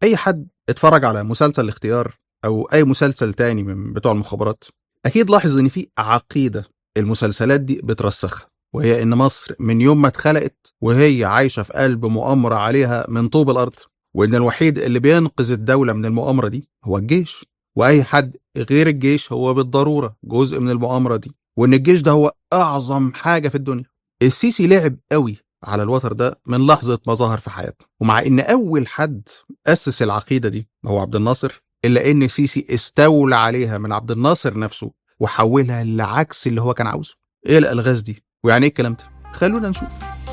اي حد اتفرج على مسلسل الاختيار او اي مسلسل تاني من بتوع المخابرات اكيد لاحظ ان في عقيده المسلسلات دي بترسخها وهي ان مصر من يوم ما اتخلقت وهي عايشه في قلب مؤامره عليها من طوب الارض وان الوحيد اللي بينقذ الدوله من المؤامره دي هو الجيش واي حد غير الجيش هو بالضروره جزء من المؤامره دي وان الجيش ده هو اعظم حاجه في الدنيا السيسي لعب قوي على الوتر ده من لحظه ما ظهر في حياته ومع ان اول حد اسس العقيده دي هو عبد الناصر الا ان السيسي استولى عليها من عبد الناصر نفسه وحولها لعكس اللي هو كان عاوزه ايه الالغاز دي ويعني ايه الكلام ده خلونا نشوف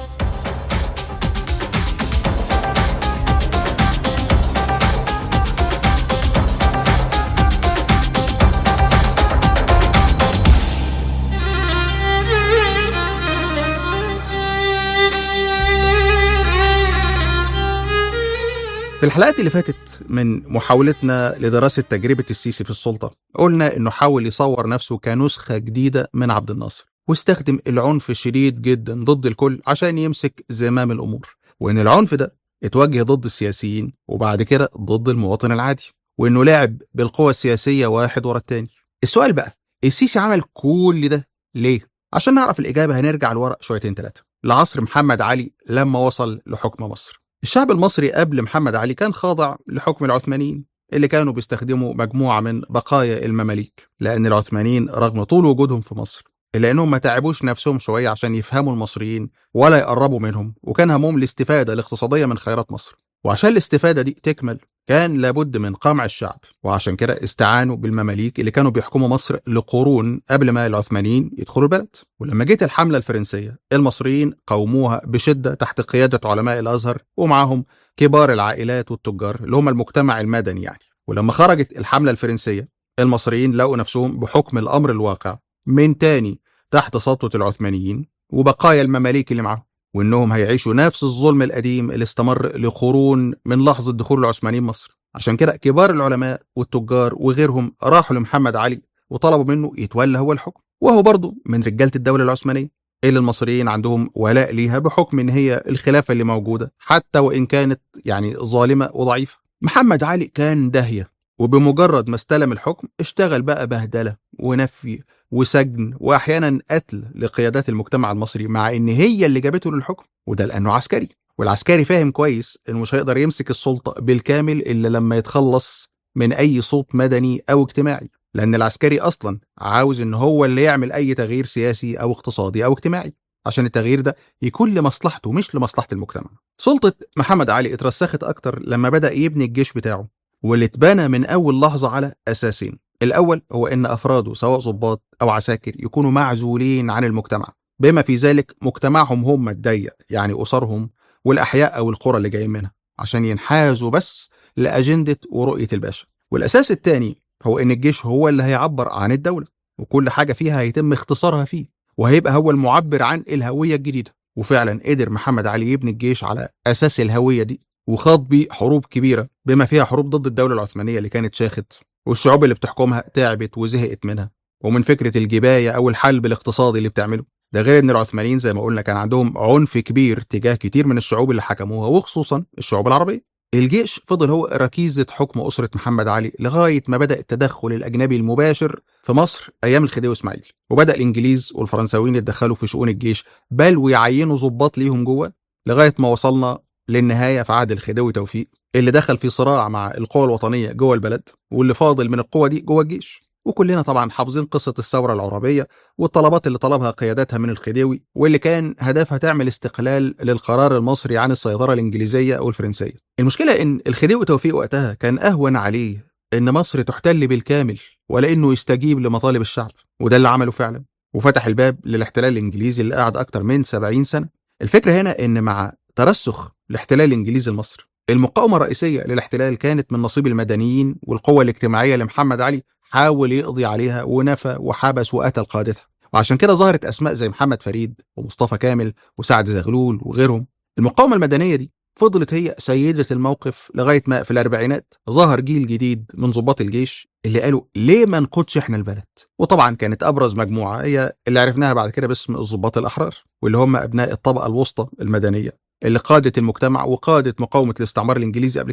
في الحلقات اللي فاتت من محاولتنا لدراسة تجربة السيسي في السلطة قلنا إنه حاول يصور نفسه كنسخة جديدة من عبد الناصر واستخدم العنف الشديد جدا ضد الكل عشان يمسك زمام الأمور وإن العنف ده اتوجه ضد السياسيين وبعد كده ضد المواطن العادي وإنه لعب بالقوى السياسية واحد ورا التاني السؤال بقى السيسي عمل كل ده ليه؟ عشان نعرف الإجابة هنرجع لورا شويتين ثلاثة لعصر محمد علي لما وصل لحكم مصر الشعب المصري قبل محمد علي كان خاضع لحكم العثمانيين اللي كانوا بيستخدموا مجموعة من بقايا المماليك لأن العثمانيين رغم طول وجودهم في مصر إلا إنهم ما تعبوش نفسهم شوية عشان يفهموا المصريين ولا يقربوا منهم وكان همهم الاستفادة الاقتصادية من خيرات مصر وعشان الاستفادة دي تكمل كان لابد من قمع الشعب وعشان كده استعانوا بالمماليك اللي كانوا بيحكموا مصر لقرون قبل ما العثمانيين يدخلوا البلد ولما جت الحملة الفرنسية المصريين قاوموها بشدة تحت قيادة علماء الأزهر ومعاهم كبار العائلات والتجار اللي هم المجتمع المدني يعني ولما خرجت الحملة الفرنسية المصريين لقوا نفسهم بحكم الأمر الواقع من تاني تحت سطوة العثمانيين وبقايا المماليك اللي معاهم وانهم هيعيشوا نفس الظلم القديم اللي استمر لقرون من لحظه دخول العثمانيين مصر عشان كده كبار العلماء والتجار وغيرهم راحوا لمحمد علي وطلبوا منه يتولى هو الحكم وهو برضه من رجاله الدوله العثمانيه اللي المصريين عندهم ولاء ليها بحكم ان هي الخلافه اللي موجوده حتى وان كانت يعني ظالمه وضعيفه محمد علي كان داهيه وبمجرد ما استلم الحكم اشتغل بقى بهدله ونفي وسجن واحيانا قتل لقيادات المجتمع المصري مع ان هي اللي جابته للحكم وده لانه عسكري والعسكري فاهم كويس انه مش هيقدر يمسك السلطه بالكامل الا لما يتخلص من اي صوت مدني او اجتماعي لان العسكري اصلا عاوز ان هو اللي يعمل اي تغيير سياسي او اقتصادي او اجتماعي عشان التغيير ده يكون لمصلحته مش لمصلحه المجتمع سلطه محمد علي اترسخت اكتر لما بدا يبني الجيش بتاعه واللي اتبنى من اول لحظه على اساسين الأول هو إن أفراده سواء ضباط أو عساكر يكونوا معزولين عن المجتمع بما في ذلك مجتمعهم هم الضيق يعني أسرهم والأحياء أو القرى اللي جايين منها عشان ينحازوا بس لأجندة ورؤية الباشا والأساس الثاني هو إن الجيش هو اللي هيعبر عن الدولة وكل حاجة فيها هيتم اختصارها فيه وهيبقى هو المعبر عن الهوية الجديدة وفعلا قدر محمد علي يبني الجيش على أساس الهوية دي وخاض بيه حروب كبيرة بما فيها حروب ضد الدولة العثمانية اللي كانت شاخت والشعوب اللي بتحكمها تعبت وزهقت منها ومن فكرة الجباية أو الحلب الاقتصادي اللي بتعمله ده غير ان العثمانيين زي ما قلنا كان عندهم عنف كبير تجاه كتير من الشعوب اللي حكموها وخصوصا الشعوب العربية الجيش فضل هو ركيزة حكم أسرة محمد علي لغاية ما بدأ التدخل الأجنبي المباشر في مصر أيام الخديوي إسماعيل وبدأ الإنجليز والفرنساويين يتدخلوا في شؤون الجيش بل ويعينوا ضباط ليهم جوه لغاية ما وصلنا للنهاية في عهد الخديوي توفيق اللي دخل في صراع مع القوى الوطنية جوه البلد واللي فاضل من القوى دي جوه الجيش وكلنا طبعا حافظين قصة الثورة العربية والطلبات اللي طلبها قياداتها من الخديوي واللي كان هدفها تعمل استقلال للقرار المصري عن السيطرة الإنجليزية أو الفرنسية المشكلة إن الخديوي توفيق وقتها كان أهون عليه إن مصر تحتل بالكامل ولا إنه يستجيب لمطالب الشعب وده اللي عمله فعلا وفتح الباب للاحتلال الإنجليزي اللي قعد أكتر من 70 سنة الفكرة هنا إن مع ترسخ الاحتلال الإنجليزي لمصر المقاومة الرئيسية للاحتلال كانت من نصيب المدنيين والقوة الاجتماعية لمحمد علي حاول يقضي عليها ونفى وحبس وقتل قادتها وعشان كده ظهرت أسماء زي محمد فريد ومصطفى كامل وسعد زغلول وغيرهم المقاومة المدنية دي فضلت هي سيدة الموقف لغاية ما في الأربعينات ظهر جيل جديد من ضباط الجيش اللي قالوا ليه ما نقودش احنا البلد وطبعا كانت أبرز مجموعة هي اللي عرفناها بعد كده باسم الضباط الأحرار واللي هم أبناء الطبقة الوسطى المدنية اللي قادت المجتمع وقادت مقاومة الاستعمار الإنجليزي قبل كده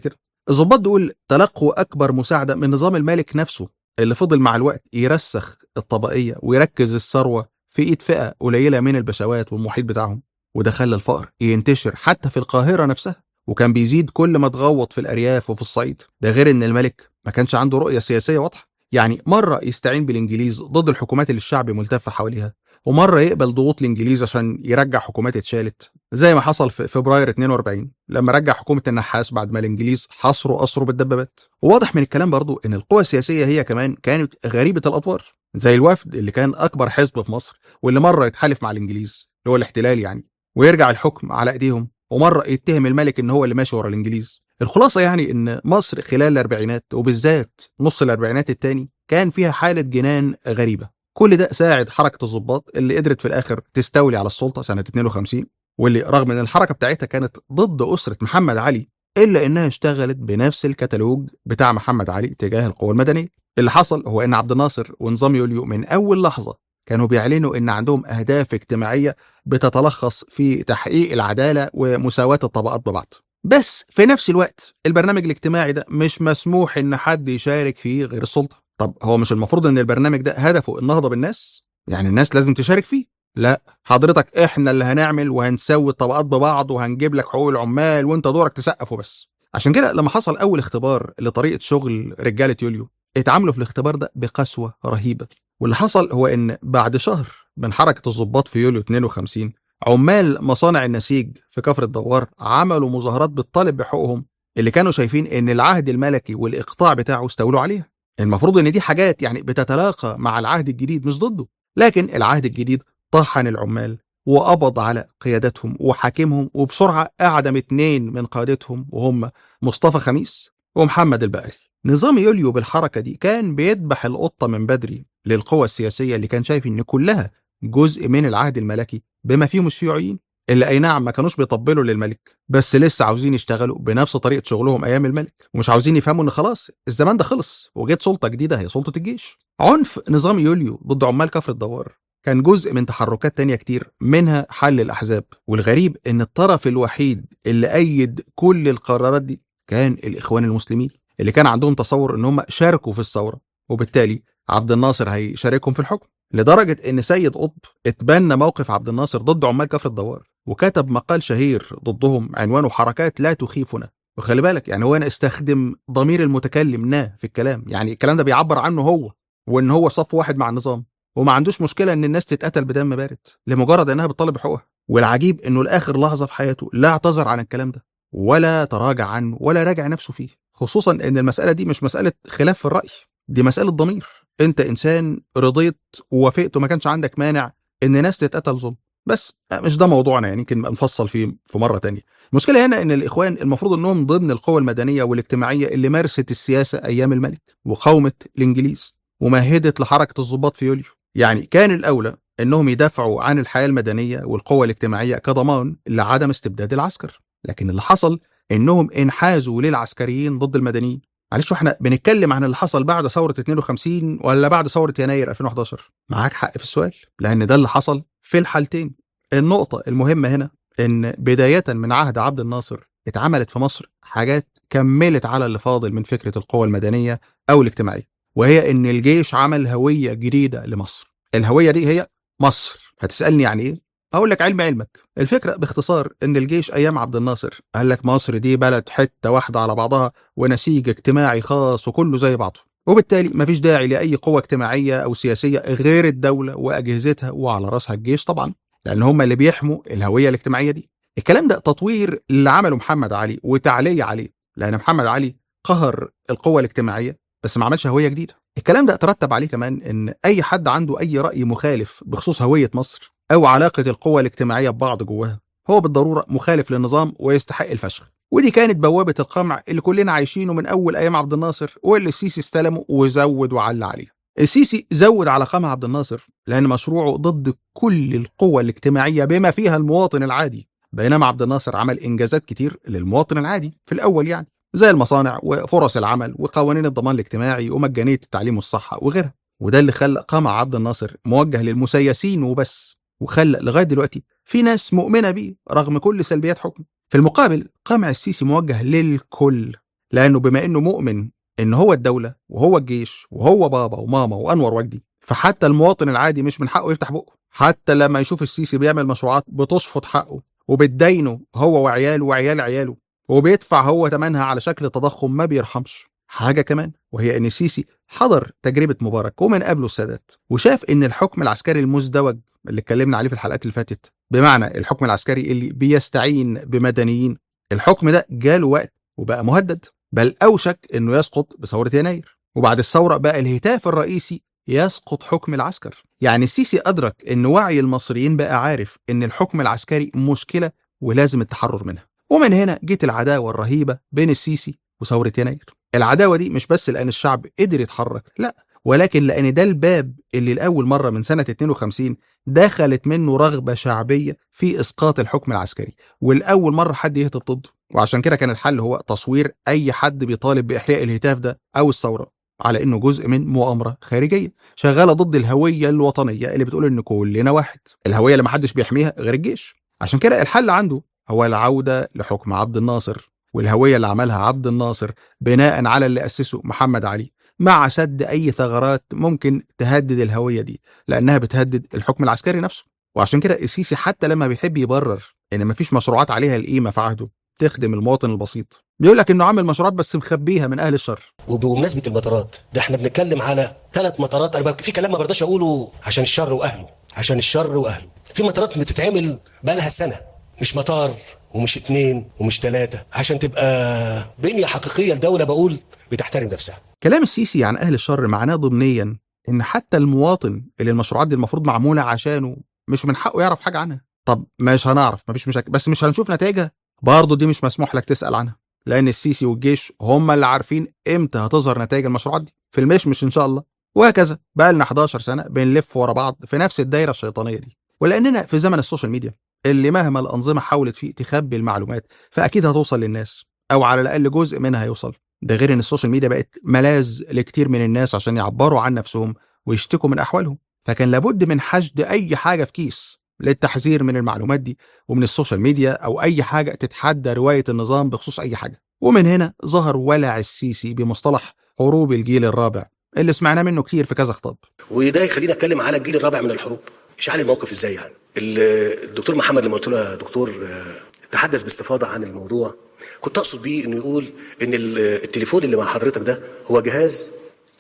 الضباط دول تلقوا أكبر مساعدة من نظام الملك نفسه اللي فضل مع الوقت يرسخ الطبقية ويركز الثروة في إيد فئة قليلة من البشوات والمحيط بتاعهم وده خلى الفقر ينتشر حتى في القاهرة نفسها وكان بيزيد كل ما تغوط في الأرياف وفي الصعيد ده غير إن الملك ما كانش عنده رؤية سياسية واضحة يعني مرة يستعين بالإنجليز ضد الحكومات اللي الشعب ملتف حواليها ومرة يقبل ضغوط الإنجليز عشان يرجع حكومات اتشالت زي ما حصل في فبراير 42 لما رجع حكومة النحاس بعد ما الإنجليز حصروا قصره بالدبابات وواضح من الكلام برضو إن القوى السياسية هي كمان كانت غريبة الأطوار زي الوفد اللي كان أكبر حزب في مصر واللي مرة يتحالف مع الإنجليز اللي هو الاحتلال يعني ويرجع الحكم على إيديهم ومرة يتهم الملك إن هو اللي ماشي ورا الإنجليز الخلاصة يعني إن مصر خلال الأربعينات وبالذات نص الأربعينات التاني كان فيها حالة جنان غريبة كل ده ساعد حركة الضباط اللي قدرت في الآخر تستولي على السلطة سنة 52 واللي رغم ان الحركه بتاعتها كانت ضد اسره محمد علي الا انها اشتغلت بنفس الكتالوج بتاع محمد علي تجاه القوى المدنيه اللي حصل هو ان عبد الناصر ونظام يوليو من اول لحظه كانوا بيعلنوا ان عندهم اهداف اجتماعيه بتتلخص في تحقيق العداله ومساواه الطبقات ببعض بس في نفس الوقت البرنامج الاجتماعي ده مش مسموح ان حد يشارك فيه غير السلطه طب هو مش المفروض ان البرنامج ده هدفه النهضه بالناس يعني الناس لازم تشارك فيه لا حضرتك احنا اللي هنعمل وهنسوي الطبقات ببعض وهنجيب لك حقوق العمال وانت دورك تسقف وبس عشان كده لما حصل اول اختبار لطريقه شغل رجاله يوليو اتعاملوا في الاختبار ده بقسوه رهيبه واللي حصل هو ان بعد شهر من حركه الضباط في يوليو 52 عمال مصانع النسيج في كفر الدوار عملوا مظاهرات بالطالب بحقوقهم اللي كانوا شايفين ان العهد الملكي والاقطاع بتاعه استولوا عليها المفروض ان دي حاجات يعني بتتلاقى مع العهد الجديد مش ضده لكن العهد الجديد طحن العمال وقبض على قيادتهم وحاكمهم وبسرعة أعدم اتنين من قادتهم وهم مصطفى خميس ومحمد البقري نظام يوليو بالحركة دي كان بيذبح القطة من بدري للقوى السياسية اللي كان شايف إن كلها جزء من العهد الملكي بما فيهم الشيوعيين اللي أي نعم ما كانوش بيطبلوا للملك بس لسه عاوزين يشتغلوا بنفس طريقة شغلهم أيام الملك ومش عاوزين يفهموا إن خلاص الزمان ده خلص وجت سلطة جديدة هي سلطة الجيش عنف نظام يوليو ضد عمال كفر الدوار كان جزء من تحركات تانية كتير منها حل الأحزاب والغريب إن الطرف الوحيد اللي أيد كل القرارات دي كان الإخوان المسلمين اللي كان عندهم تصور إن هم شاركوا في الثورة وبالتالي عبد الناصر هيشاركهم في الحكم لدرجة إن سيد قطب اتبنى موقف عبد الناصر ضد عمال كفر الدوار وكتب مقال شهير ضدهم عنوانه حركات لا تخيفنا وخلي بالك يعني هو أنا استخدم ضمير المتكلم نا في الكلام يعني الكلام ده بيعبر عنه هو وإن هو صف واحد مع النظام وما عندوش مشكله ان الناس تتقتل بدم بارد لمجرد انها بتطالب بحقوقها والعجيب انه لاخر لحظه في حياته لا اعتذر عن الكلام ده ولا تراجع عنه ولا راجع نفسه فيه خصوصا ان المساله دي مش مساله خلاف في الراي دي مساله ضمير انت انسان رضيت ووافقت وما كانش عندك مانع ان ناس تتقتل ظلم بس مش ده موضوعنا يعني يمكن نفصل فيه في مره تانية المشكله هنا ان الاخوان المفروض انهم ضمن القوى المدنيه والاجتماعيه اللي مارست السياسه ايام الملك وقاومت الانجليز ومهدت لحركه الضباط في يوليو يعني كان الأولى أنهم يدافعوا عن الحياة المدنية والقوة الاجتماعية كضمان لعدم استبداد العسكر لكن اللي حصل أنهم انحازوا للعسكريين ضد المدنيين معلش احنا بنتكلم عن اللي حصل بعد ثورة 52 ولا بعد ثورة يناير 2011 معاك حق في السؤال لأن ده اللي حصل في الحالتين النقطة المهمة هنا إن بداية من عهد عبد الناصر اتعملت في مصر حاجات كملت على اللي فاضل من فكرة القوى المدنية أو الاجتماعية وهي ان الجيش عمل هويه جديده لمصر الهويه دي هي مصر هتسالني يعني ايه اقول لك علم علمك الفكره باختصار ان الجيش ايام عبد الناصر قال لك مصر دي بلد حته واحده على بعضها ونسيج اجتماعي خاص وكله زي بعضه وبالتالي مفيش داعي لاي قوه اجتماعيه او سياسيه غير الدوله واجهزتها وعلى راسها الجيش طبعا لان هم اللي بيحموا الهويه الاجتماعيه دي الكلام ده تطوير اللي عمله محمد علي وتعليه عليه لان محمد علي قهر القوه الاجتماعيه بس ما عملش هويه جديده الكلام ده ترتب عليه كمان ان اي حد عنده اي راي مخالف بخصوص هويه مصر او علاقه القوى الاجتماعيه ببعض جواها هو بالضروره مخالف للنظام ويستحق الفشخ ودي كانت بوابه القمع اللي كلنا عايشينه من اول ايام عبد الناصر واللي السيسي استلمه وزود وعلى عليه السيسي زود على قمع عبد الناصر لان مشروعه ضد كل القوى الاجتماعيه بما فيها المواطن العادي بينما عبد الناصر عمل انجازات كتير للمواطن العادي في الاول يعني زي المصانع وفرص العمل وقوانين الضمان الاجتماعي ومجانية التعليم والصحة وغيرها وده اللي خلى قمع عبد الناصر موجه للمسيسين وبس وخلى لغاية دلوقتي في ناس مؤمنة بيه رغم كل سلبيات حكمه في المقابل قمع السيسي موجه للكل لانه بما انه مؤمن ان هو الدوله وهو الجيش وهو بابا وماما وانور وجدي فحتى المواطن العادي مش من حقه يفتح بقه حتى لما يشوف السيسي بيعمل مشروعات بتشفط حقه وبتدينه هو وعياله وعيال عياله وبيدفع هو ثمنها على شكل تضخم ما بيرحمش حاجه كمان وهي ان السيسي حضر تجربه مبارك ومن قبله السادات وشاف ان الحكم العسكري المزدوج اللي اتكلمنا عليه في الحلقات اللي فاتت بمعنى الحكم العسكري اللي بيستعين بمدنيين الحكم ده جاله وقت وبقى مهدد بل اوشك انه يسقط بثوره يناير وبعد الثوره بقى الهتاف الرئيسي يسقط حكم العسكر يعني السيسي ادرك ان وعي المصريين بقى عارف ان الحكم العسكري مشكله ولازم التحرر منها ومن هنا جت العداوه الرهيبه بين السيسي وثوره يناير العداوه دي مش بس لان الشعب قدر يتحرك لا ولكن لان ده الباب اللي لاول مره من سنه 52 دخلت منه رغبه شعبيه في اسقاط الحكم العسكري والاول مره حد يهتف ضده وعشان كده كان الحل هو تصوير اي حد بيطالب باحياء الهتاف ده او الثوره على انه جزء من مؤامره خارجيه شغاله ضد الهويه الوطنيه اللي بتقول ان كلنا واحد الهويه اللي محدش بيحميها غير الجيش عشان كده الحل عنده هو العوده لحكم عبد الناصر والهويه اللي عملها عبد الناصر بناء على اللي اسسه محمد علي مع سد اي ثغرات ممكن تهدد الهويه دي لانها بتهدد الحكم العسكري نفسه وعشان كده السيسي حتى لما بيحب يبرر ان مفيش مشروعات عليها القيمه في عهده تخدم المواطن البسيط بيقول لك انه عامل مشروعات بس مخبيها من اهل الشر وبمناسبه المطارات ده احنا بنتكلم على ثلاث مطارات انا في كلام ما برضاش اقوله عشان الشر واهله عشان الشر واهله في مطارات بتتعمل بقى لها سنه مش مطار ومش اتنين ومش ثلاثه عشان تبقى بنيه حقيقيه لدوله بقول بتحترم نفسها كلام السيسي عن اهل الشر معناه ضمنيا ان حتى المواطن اللي المشروعات دي المفروض معموله عشانه مش من حقه يعرف حاجه عنها طب مش هنعرف مفيش مشاكل بس مش هنشوف نتائجها برضه دي مش مسموح لك تسال عنها لان السيسي والجيش هم اللي عارفين امتى هتظهر نتائج المشروعات دي في المشمش ان شاء الله وهكذا بقى لنا 11 سنه بنلف ورا بعض في نفس الدايره الشيطانيه دي ولاننا في زمن السوشيال ميديا اللي مهما الانظمه حاولت فيه تخبي المعلومات فاكيد هتوصل للناس او على الاقل جزء منها هيوصل ده غير ان السوشيال ميديا بقت ملاذ لكتير من الناس عشان يعبروا عن نفسهم ويشتكوا من احوالهم فكان لابد من حشد اي حاجه في كيس للتحذير من المعلومات دي ومن السوشيال ميديا او اي حاجه تتحدى روايه النظام بخصوص اي حاجه ومن هنا ظهر ولع السيسي بمصطلح حروب الجيل الرابع اللي سمعناه منه كتير في كذا خطاب وده يخليني اتكلم على الجيل الرابع من الحروب اشعال الموقف ازاي يعني الدكتور محمد لما قلت له يا دكتور تحدث باستفاضه عن الموضوع كنت اقصد بيه انه يقول ان التليفون اللي مع حضرتك ده هو جهاز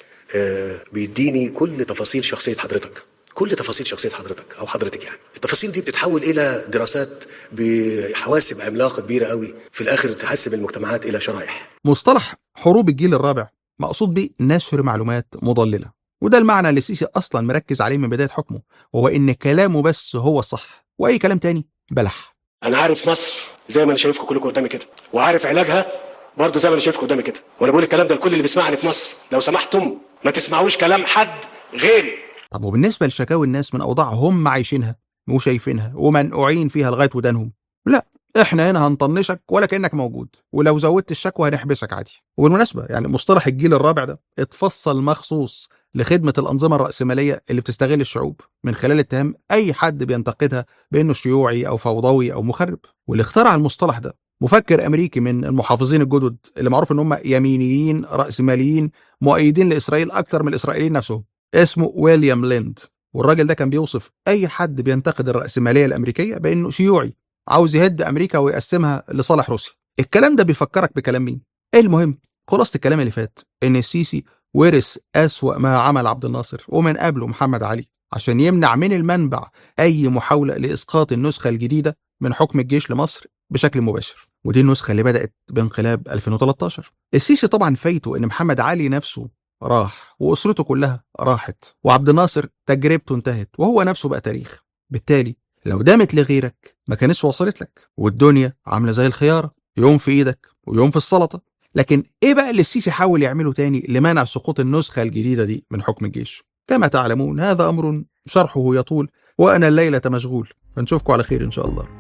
بيديني كل تفاصيل شخصيه حضرتك كل تفاصيل شخصيه حضرتك او حضرتك يعني التفاصيل دي بتتحول الى دراسات بحواسب عملاقه كبيره قوي في الاخر تحسب المجتمعات الى شرائح مصطلح حروب الجيل الرابع مقصود بيه نشر معلومات مضلله وده المعنى اللي السيسي اصلا مركز عليه من بدايه حكمه وهو ان كلامه بس هو الصح واي كلام تاني بلح انا عارف مصر زي ما انا شايفكم كلكم قدامي كده وعارف علاجها برضه زي ما انا شايفكم قدامي كده وانا بقول الكلام ده لكل اللي بيسمعني في مصر لو سمحتم ما تسمعوش كلام حد غيري طب وبالنسبه لشكاوي الناس من اوضاع هم عايشينها وشايفينها ومنقوعين فيها لغايه ودانهم لا احنا هنا هنطنشك ولا كانك موجود ولو زودت الشكوى هنحبسك عادي وبالمناسبه يعني مصطلح الجيل الرابع ده اتفصل مخصوص لخدمه الانظمه الراسماليه اللي بتستغل الشعوب من خلال اتهام اي حد بينتقدها بانه شيوعي او فوضوي او مخرب واللي اخترع المصطلح ده مفكر امريكي من المحافظين الجدد اللي معروف ان هم يمينيين راسماليين مؤيدين لاسرائيل اكثر من الاسرائيليين نفسهم اسمه ويليام ليند والراجل ده كان بيوصف اي حد بينتقد الراسماليه الامريكيه بانه شيوعي عاوز يهد امريكا ويقسمها لصالح روسيا الكلام ده بيفكرك بكلام مين المهم خلاصه الكلام اللي فات ان السيسي ورث أسوأ ما عمل عبد الناصر ومن قبله محمد علي عشان يمنع من المنبع أي محاولة لإسقاط النسخة الجديدة من حكم الجيش لمصر بشكل مباشر ودي النسخة اللي بدأت بانقلاب 2013 السيسي طبعا فايته إن محمد علي نفسه راح وأسرته كلها راحت وعبد الناصر تجربته انتهت وهو نفسه بقى تاريخ بالتالي لو دامت لغيرك ما كانتش وصلت لك والدنيا عاملة زي الخيارة يوم في إيدك ويوم في السلطة لكن ايه بقى اللي السيسي حاول يعمله تاني لمنع سقوط النسخة الجديدة دي من حكم الجيش كما تعلمون هذا أمر شرحه يطول وأنا الليلة مشغول فنشوفكم على خير إن شاء الله